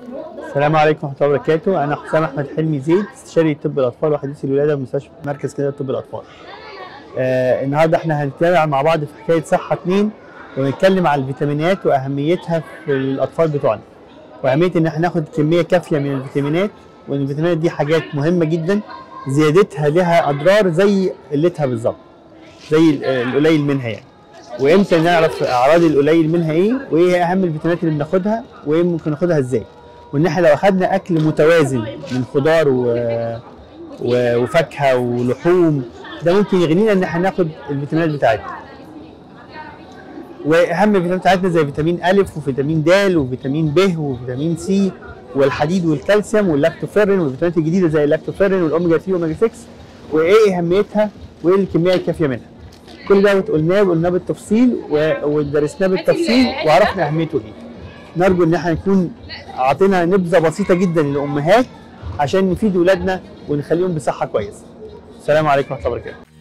السلام عليكم ورحمه الله وبركاته انا حسام احمد حلمي زيد استشاري طب الاطفال وحديث الولاده بمستشفى مركز كده طب الاطفال آه النهارده احنا هنتابع مع بعض في حكايه صحه اتنين ونتكلم على الفيتامينات واهميتها في الاطفال بتوعنا واهميه ان احنا ناخد كميه كافيه من الفيتامينات وان الفيتامينات دي حاجات مهمه جدا زيادتها لها اضرار زي قلتها بالظبط زي ال- القليل منها يعني وامتى نعرف اعراض القليل منها ايه وايه اهم الفيتامينات اللي بناخدها وايه ممكن ناخدها ازاي وان احنا لو اخدنا اكل متوازن من خضار و... و... وفاكهه ولحوم ده ممكن يغنينا ان احنا ناخد الفيتامينات بتاعتنا واهم الفيتامينات بتاعتنا زي فيتامين ا وفيتامين د وفيتامين ب وفيتامين سي والحديد والكالسيوم واللاكتوفيرين والفيتامينات الجديده زي اللاكتوفيرين والاوميجا 3 واوميجا 6 وايه اهميتها وايه الكميه الكافيه منها كل ده قلناه وقلناه بالتفصيل و- ودرسناه بالتفصيل وعرفنا اهميته ايه نرجو ان احنا نكون اعطينا نبذه بسيطه جدا للامهات عشان نفيد ولادنا ونخليهم بصحه كويسه السلام عليكم ورحمه الله وبركاته